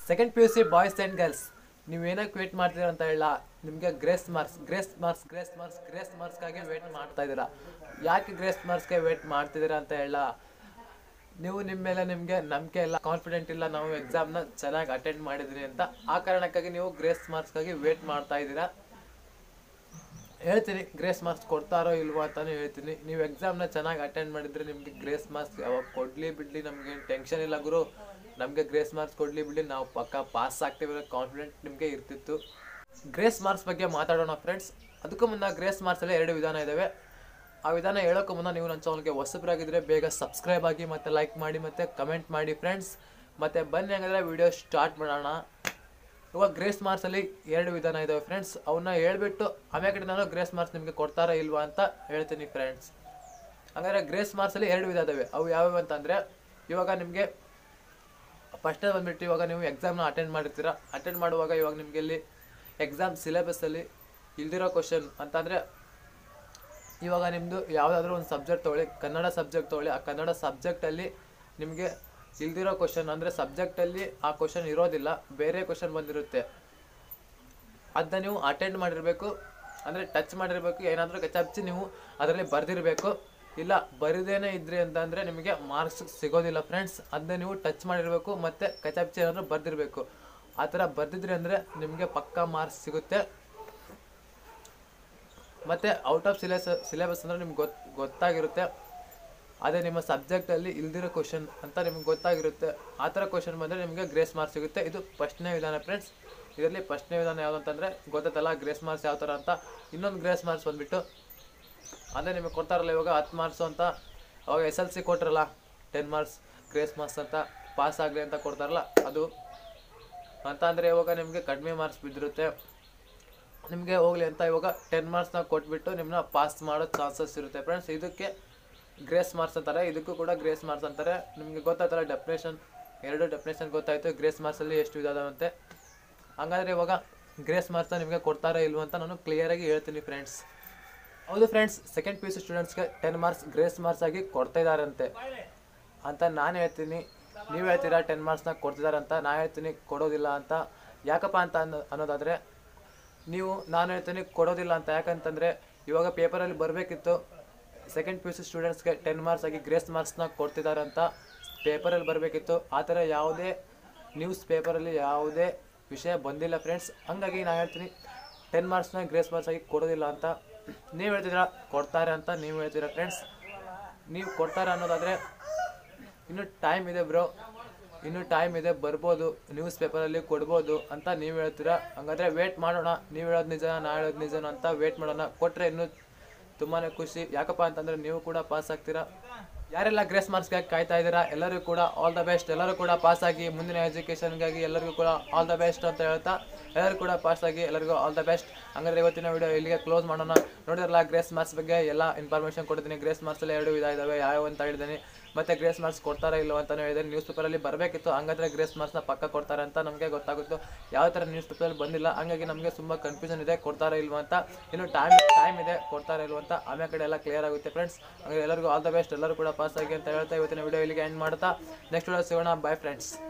second P U C boys and girls ನೀವು ಏನಕ್ಕೆ wait ಮಾಡ್ತೀರಾ ಅಂತ ಹೇಳ ನಿಮಗೆ grace marks grace marks grace marks grace ಮಾರ್ಕ್ಸ್ಗಾಗಿ ವೇಟ್ ಮಾಡ್ತಾ ಇದ್ದೀರಾ ಯಾಕೆ ಗ್ರೇಸ್ ಮಾರ್ಕ್ಸ್ಗೆ ವೇಟ್ ಮಾಡ್ತಿದ್ದೀರಾ ಅಂತ ಹೇಳ ನೀವು ನಿಮ್ಮ ಮೇಲೆ ನಿಮಗೆ ನಂಬಿಕೆ ಇಲ್ಲ ಕಾನ್ಫಿಡೆಂಟ್ ಇಲ್ಲ ನಾವು ಎಕ್ಸಾಮ್ನ ಚೆನ್ನಾಗಿ ಅಟೆಂಡ್ ಮಾಡಿದ್ರಿ ಅಂತ ಆ ಕಾರಣಕ್ಕಾಗಿ ನೀವು ಗ್ರೇಸ್ ಮಾರ್ಕ್ಸ್ಗಾಗಿ ವೇಟ್ ಮಾಡ್ತಾ ಇದ್ದೀರಾ ಹೇಳ್ತೀನಿ ಗ್ರೇಸ್ ಮಾರ್ಕ್ಸ್ ಕೊಡ್ತಾರೋ ಇಲ್ವೋ ಅಂತಾನು ಹೇಳ್ತೀನಿ ನೀವು ಎಕ್ಸಾಮ್ನ ಚೆನ್ನಾಗಿ ಅಟೆಂಡ್ ಮಾಡಿದ್ರೆ ನಿಮಗೆ ಗ್ರೇಸ್ ಮಾರ್ಕ್ಸ್ ಯಾವಾಗ ಕೊಡಲಿ ಬಿಡಲಿ ನಮಗೆ ಟೆನ್ಷನ್ ಇಲ್ಲ ಗುರು ನಮಗೆ ಗ್ರೇಸ್ ಮಾರ್ಕ್ಸ್ ಕೊಡಲಿ ಬಿಡಲಿ ನಾವು ಪಕ್ಕ ಪಾಸ್ ಆಗ್ತೀವಿ ಕಾನ್ಫಿಡೆಂಟ್ ನಿಮಗೆ ಇರ್ತಿತ್ತು ಗ್ರೇಸ್ ಮಾರ್ಕ್ಸ್ ಬಗ್ಗೆ ಮಾತಾಡೋಣ ಫ್ರೆಂಡ್ಸ್ ಅದಕ್ಕೂ ಮುನ್ನ ಗ್ರೇಸ್ ಮಾರ್ಕ್ಸಲ್ಲಿ ಎರಡು ವಿಧಾನ ಇದ್ದಾವೆ ಆ ವಿಧಾನ ಹೇಳೋಕ್ಕೂ ಮುನ್ನ ನೀವು ನನ್ನ ಚಾನಲ್ಗೆ ಹೊಸಬ್ರಾಗಿದ್ದರೆ ಬೇಗ ಸಬ್ಸ್ಕ್ರೈಬ್ ಆಗಿ ಮತ್ತು ಲೈಕ್ ಮಾಡಿ ಮತ್ತು ಕಮೆಂಟ್ ಮಾಡಿ ಫ್ರೆಂಡ್ಸ್ ಮತ್ತು ಬನ್ನಿ ಹಾಗಾದರೆ ವಿಡಿಯೋ ಸ್ಟಾರ್ಟ್ ಮಾಡೋಣ ಇವಾಗ ಗ್ರೇಸ್ ಮಾರ್ಕ್ಸಲ್ಲಿ ಎರಡು ವಿಧಾನ ಇದಾವೆ ಫ್ರೆಂಡ್ಸ್ ಅವನ್ನ ಹೇಳ್ಬಿಟ್ಟು ಆಮೇಲೆ ಕಡೆ ನಾನು ಗ್ರೇಸ್ ಮಾರ್ಕ್ಸ್ ನಿಮಗೆ ಕೊಡ್ತಾರಾ ಇಲ್ವಾ ಅಂತ ಹೇಳ್ತೀನಿ ಫ್ರೆಂಡ್ಸ್ ಹಾಗಾದ್ರೆ ಗ್ರೇಸ್ ಮಾರ್ಕ್ಸಲ್ಲಿ ಎರಡು ವಿಧ ಇದಾವೆ ಅವು ಯಾವ್ಯಾವ ಅಂತಂದರೆ ಇವಾಗ ನಿಮಗೆ ಫಸ್ಟ್ ಬಂದ್ಬಿಟ್ಟು ಇವಾಗ ನೀವು ಎಕ್ಸಾಮ್ನ ಅಟೆಂಡ್ ಮಾಡಿರ್ತೀರ ಅಟೆಂಡ್ ಮಾಡುವಾಗ ಇವಾಗ ನಿಮಗೆ ಇಲ್ಲಿ ಎಕ್ಸಾಮ್ ಸಿಲೆಬಸ್ಸಲ್ಲಿ ಇಲ್ದಿರೋ ಕ್ವಶನ್ ಅಂತಂದರೆ ಇವಾಗ ನಿಮ್ಮದು ಯಾವುದಾದ್ರೂ ಒಂದು ಸಬ್ಜೆಕ್ಟ್ ತೊಗೊಳ್ಳಿ ಕನ್ನಡ ಸಬ್ಜೆಕ್ಟ್ ತೊಗೊಳ್ಳಿ ಆ ಕನ್ನಡ ಸಬ್ಜೆಕ್ಟಲ್ಲಿ ನಿಮಗೆ ಇಲ್ದಿರೋ ಕ್ವಶನ್ ಅಂದರೆ ಸಬ್ಜೆಕ್ಟಲ್ಲಿ ಆ ಕ್ವಶನ್ ಇರೋದಿಲ್ಲ ಬೇರೆ ಕ್ವಶನ್ ಬಂದಿರುತ್ತೆ ಅದನ್ನ ನೀವು ಅಟೆಂಡ್ ಮಾಡಿರಬೇಕು ಅಂದರೆ ಟಚ್ ಮಾಡಿರಬೇಕು ಏನಾದರೂ ಕಚಾಪ್ಚಿ ನೀವು ಅದರಲ್ಲಿ ಬರೆದಿರಬೇಕು ಇಲ್ಲ ಬರಿದೇನೆ ಇದ್ರಿ ಅಂತಂದರೆ ನಿಮಗೆ ಮಾರ್ಕ್ಸ್ ಸಿಗೋದಿಲ್ಲ ಫ್ರೆಂಡ್ಸ್ ಅದನ್ನ ನೀವು ಟಚ್ ಮಾಡಿರಬೇಕು ಮತ್ತು ಕಚಾಪ್ಚಿ ಏನಾದರೂ ಬರೆದಿರಬೇಕು ಆ ಥರ ಬರೆದಿದ್ರಿ ಅಂದರೆ ನಿಮಗೆ ಪಕ್ಕಾ ಮಾರ್ಕ್ಸ್ ಸಿಗುತ್ತೆ ಮತ್ತು ಔಟ್ ಆಫ್ ಸಿಲೆಬಸ್ ಸಿಲೆಬಸ್ ಅಂದರೆ ನಿಮ್ಗೆ ಗೊತ್ತು ಗೊತ್ತಾಗಿರುತ್ತೆ ಅದೇ ನಿಮ್ಮ ಸಬ್ಜೆಕ್ಟಲ್ಲಿ ಇಲ್ದಿರೋ ಕ್ವಶನ್ ಅಂತ ನಿಮ್ಗೆ ಗೊತ್ತಾಗಿರುತ್ತೆ ಆ ಥರ ಕ್ವಶನ್ ಬಂದರೆ ನಿಮಗೆ ಗ್ರೇಸ್ ಮಾರ್ಕ್ಸ್ ಸಿಗುತ್ತೆ ಇದು ಫಸ್ಟ್ನೇ ವಿಧಾನ ಫ್ರೆಂಡ್ಸ್ ಇದರಲ್ಲಿ ಫಸ್ಟ್ನೇ ವಿಧಾನ ಯಾವುದು ಅಂತಂದರೆ ಗೊತ್ತಲ್ಲ ಗ್ರೇಸ್ ಮಾರ್ಕ್ಸ್ ಯಾವ ಥರ ಅಂತ ಇನ್ನೊಂದು ಗ್ರೇಸ್ ಮಾರ್ಕ್ಸ್ ಬಂದುಬಿಟ್ಟು ಅದೇ ನಿಮಗೆ ಕೊಡ್ತಾರಲ್ಲ ಇವಾಗ ಹತ್ತು ಮಾರ್ಕ್ಸು ಅಂತ ಅವಾಗ ಎಸ್ ಎಲ್ ಸಿ ಕೊಟ್ರಲ್ಲ ಟೆನ್ ಮಾರ್ಕ್ಸ್ ಗ್ರೇಸ್ ಮಾರ್ಕ್ಸ್ ಅಂತ ಪಾಸ್ ಆಗಲಿ ಅಂತ ಕೊಡ್ತಾರಲ್ಲ ಅದು ಅಂತ ಅಂದರೆ ಇವಾಗ ನಿಮಗೆ ಕಡಿಮೆ ಮಾರ್ಕ್ಸ್ ಬಿದ್ದಿರುತ್ತೆ ನಿಮಗೆ ಹೋಗಲಿ ಅಂತ ಇವಾಗ ಟೆನ್ ಮಾರ್ಕ್ಸ್ನ ಕೊಟ್ಬಿಟ್ಟು ನಿಮ್ಮನ್ನ ಪಾಸ್ ಮಾಡೋ ಚಾನ್ಸಸ್ ಇರುತ್ತೆ ಫ್ರೆಂಡ್ಸ್ ಇದಕ್ಕೆ ಗ್ರೇಸ್ ಮಾರ್ಕ್ಸ್ ಅಂತಾರೆ ಇದಕ್ಕೂ ಕೂಡ ಗ್ರೇಸ್ ಮಾರ್ಕ್ಸ್ ಅಂತಾರೆ ನಿಮಗೆ ಗೊತ್ತಾಯ್ತಲ್ಲ ಡೆಫಿನೇಷನ್ ಎರಡು ಡೆಫಿನೇಷನ್ ಗೊತ್ತಾಯಿತು ಗ್ರೇಸ್ ಮಾರ್ಕ್ಸಲ್ಲಿ ಎಷ್ಟು ವಿಧ ಅದಾವಂತೆ ಹಂಗಾದ್ರೆ ಇವಾಗ ಗ್ರೇಸ್ ಮಾರ್ಕ್ಸ್ನ ನಿಮಗೆ ಕೊಡ್ತಾರಾ ಇಲ್ವ ಅಂತ ನಾನು ಕ್ಲಿಯರಾಗಿ ಹೇಳ್ತೀನಿ ಫ್ರೆಂಡ್ಸ್ ಹೌದು friends second P U C ಸ್ಟೂಡೆಂಟ್ಸ್ಗೆ ಟೆನ್ ಮಾರ್ಕ್ಸ್ ಗ್ರೇಸ್ ಮಾರ್ಕ್ಸ್ ಆಗಿ ಕೊಡ್ತಾ ಇದ್ದಾರಂತೆ ಅಂತ ನಾನು ಹೇಳ್ತೀನಿ ನೀವು ಹೇಳ್ತೀರಾ ಟೆನ್ ಮಾರ್ಕ್ಸ್ನ ಕೊಡ್ತಿದ್ದಾರೆ ಅಂತ ನಾ ಹೇಳ್ತೀನಿ ಕೊಡೋದಿಲ್ಲ ಅಂತ ಯಾಕಪ್ಪ ಅಂತ ಅನ್ನೋ ಅನ್ನೋದಾದರೆ ನೀವು ನಾನು ಹೇಳ್ತೀನಿ ಕೊಡೋದಿಲ್ಲ ಅಂತ ಯಾಕಂತಂದರೆ ಇವಾಗ ಪೇಪರಲ್ಲಿ ಬರಬೇಕಿತ್ತು ಸೆಕೆಂಡ್ ಪಿ ಯು ಸಿ ಸ್ಟೂಡೆಂಟ್ಸ್ಗೆ ಟೆನ್ ಮಾರ್ಕ್ಸ್ ಆಗಿ ಗ್ರೇಸ್ ಮಾರ್ಕ್ಸ್ನ ಕೊಡ್ತಿದ್ದಾರೆ ಅಂತ ಪೇಪರಲ್ಲಿ ಬರಬೇಕಿತ್ತು ಆ ಥರ ಯಾವುದೇ ನ್ಯೂಸ್ ಪೇಪರಲ್ಲಿ ಯಾವುದೇ ವಿಷಯ ಬಂದಿಲ್ಲ ಫ್ರೆಂಡ್ಸ್ ಹಂಗಾಗಿ ನಾನು ಹೇಳ್ತೀನಿ ಟೆನ್ ಮಾರ್ಕ್ಸ್ನ ಗ್ರೇಸ್ ಮಾರ್ಕ್ಸ್ ಆಗಿ ಕೊಡೋದಿಲ್ಲ ಅಂತ ನೀವು ಹೇಳ್ತಿದ್ದೀರಾ ಕೊಡ್ತಾರೆ ಅಂತ ನೀವು ಹೇಳ್ತೀರಾ ಫ್ರೆಂಡ್ಸ್ ನೀವು ಕೊಡ್ತಾರೆ ಅನ್ನೋದಾದರೆ ಇನ್ನು ಟೈಮ್ ಇದೆ ಬ್ರೋ ಇನ್ನು ಟೈಮ್ ಇದೆ ಬರ್ಬೋದು ನ್ಯೂಸ್ ಪೇಪರಲ್ಲಿ ಕೊಡ್ಬೋದು ಅಂತ ನೀವು ಹೇಳ್ತೀರಾ ಹಂಗಾದ್ರೆ ವೇಟ್ ಮಾಡೋಣ ನೀವು ಹೇಳೋದು ನಿಜ ನಾ ಹೇಳೋದು ನಿಜನ ಅಂತ ವೇಟ್ ಮಾಡೋಣ ಕೊಟ್ಟರೆ ಇನ್ನೂ ತುಂಬಾ ಖುಷಿ ಯಾಕಪ್ಪ ಅಂತಂದರೆ ನೀವು ಕೂಡ ಪಾಸ್ ಆಗ್ತೀರಾ ಯಾರೆಲ್ಲ ಗ್ರೇಸ್ ಮಾರ್ಕ್ಸ್ಗಾಗಿ ಕಾಯ್ತಾ ಇದ್ದೀರಾ ಎಲ್ಲರಿಗೂ ಕೂಡ ಆಲ್ ದ ಬೆಸ್ಟ್ ಎಲ್ಲರೂ ಕೂಡ ಪಾಸ್ ಆಗಿ ಮುಂದಿನ ಎಜುಕೇಷನ್ಗಾಗಿ ಎಲ್ಲರಿಗೂ ಕೂಡ ಆಲ್ ದ ಬೆಸ್ಟ್ ಅಂತ ಹೇಳ್ತಾ ಎಲ್ಲರೂ ಕೂಡ ಪಾಸ್ ಆಗಿ ಎಲ್ಲರಿಗೂ ಆಲ್ ದ ಬೆಸ್ಟ್ ಹಂಗಾದ್ರೆ ಇವತ್ತಿನ ವಿಡಿಯೋ ಇಲ್ಲಿಗೆ ಕ್ಲೋಸ್ ಮಾಡೋಣ ನೋಡಿರಲ್ಲ ಗ್ರೇಸ್ ಮಾರ್ಕ್ಸ್ ಬಗ್ಗೆ ಎಲ್ಲ ಇನ್ಫಾರ್ಮೇಷನ್ ಕೊಟ್ಟಿದ್ದೀನಿ ಗ್ರೇಸ್ ಮಾರ್ಕ್ಸಲ್ಲಿ ಎರಡು ವಿಧ ಇದಾವೆ ಯಾವ ಅಂತ ಹೇಳಿದ್ದೀನಿ ಮತ್ತೆ ಗ್ರೇಸ್ ಮಾರ್ಕ್ಸ್ ಕೊಡ್ತಾರಾ ಇಲ್ಲೋ ಅಂತಾನು ಹೇಳಿದ್ದೀನಿ ನ್ಯೂಸ್ ಪೇಪರಲ್ಲಿ ಬರಬೇಕಿತ್ತು ಹಂಗಾದ್ರೆ ಗ್ರೇಸ್ ಮಾರ್ಕ್ಸ್ನ ಪಕ್ಕ ಕೊಡ್ತಾರೆ ಅಂತ ನಮಗೆ ಗೊತ್ತಾಗುತ್ತೋ ಯಾವ ಥರ ನ್ಯೂಸ್ ಪೇಪರಲ್ಲಿ ಬಂದಿಲ್ಲ ಹಂಗಾಗಿ ನಮಗೆ ತುಂಬ ಕನ್ಫ್ಯೂಷನ್ ಇದೆ ಕೊಡ್ತಾರಾ ಇಲ್ವೋ ಅಂತ ಇನ್ನು ಟೈಮ್ ಟೈಮ್ ಇದೆ ಕೊಡ್ತಾರಾ ಇಲ್ವೋ ಅಂತ ಆಮೇಲೆ ಕಡೆ ಎಲ್ಲ ಕ್ಲಿಯರ್ ಆಗುತ್ತೆ ಫ್ರೆಂಡ್ಸ್ ಹಂಗೆ ಎಲ್ಲರಿಗೂ ಆಲ್ ದ ಬೆಸ್ಟ್ ಎಲ್ಲರೂ ಕೂಡ ಪಾಸ್ ಆಗಿ ಅಂತ ಹೇಳ್ತಾ ಇವತ್ತಿನ ವಿಡಿಯೋ ಇಲ್ಲಿಗೆ ಎಂಡ್ ಮಾಡ್ತಾ ನೆಕ್ಸ್ಟ್ ವಿಡಿಯೋ ಸಿಗೋಣ ಬೈ ಫ್ರೆಂಡ್ಸ್